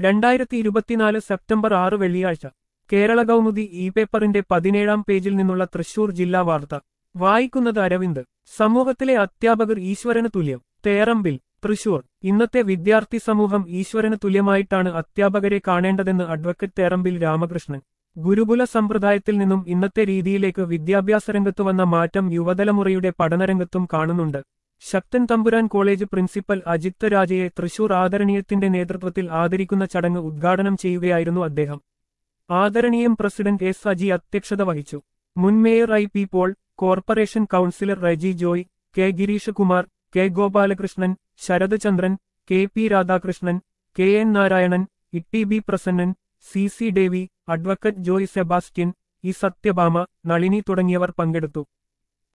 രണ്ടായിരത്തി ഇരുപത്തിനാല് സെപ്റ്റംബർ ആറ് വെള്ളിയാഴ്ച കേരള കൗമുദി ഇ പേപ്പറിന്റെ പതിനേഴാം പേജിൽ നിന്നുള്ള തൃശൂർ ജില്ലാ വാർത്ത വായിക്കുന്നത് അരവിന്ദ് സമൂഹത്തിലെ അധ്യാപകർ ഈശ്വരന് തുല്യം തേറമ്പിൽ തൃശൂർ ഇന്നത്തെ വിദ്യാർത്ഥി സമൂഹം ഈശ്വരന് തുല്യമായിട്ടാണ് അധ്യാപകരെ കാണേണ്ടതെന്ന് അഡ്വക്കേറ്റ് തേറമ്പിൽ രാമകൃഷ്ണൻ ഗുരുകുല സമ്പ്രദായത്തിൽ നിന്നും ഇന്നത്തെ രീതിയിലേക്ക് വിദ്യാഭ്യാസ രംഗത്ത് വന്ന മാറ്റം യുവതലമുറയുടെ പഠനരംഗത്തും കാണുന്നുണ്ട് ശക്തൻ തമ്പുരാൻ കോളേജ് പ്രിൻസിപ്പൽ അജിത് രാജയെ തൃശൂർ ആദരണീയത്തിന്റെ നേതൃത്വത്തിൽ ആദരിക്കുന്ന ചടങ്ങ് ഉദ്ഘാടനം ചെയ്യുകയായിരുന്നു അദ്ദേഹം ആദരണീയം പ്രസിഡന്റ് എസ് അജി അധ്യക്ഷത വഹിച്ചു മുൻ mayor I P Paul corporation councillor Reji Joy K Girish Kumar K Gopalakrishnan Sarath Chandran K P Radhakrishnan K N Narayanan Itty B Prasannan C C Devi advocate Joy Sebastian E Sathyabhama Nalini തുടങ്ങിയവർ പങ്കെടുത്തു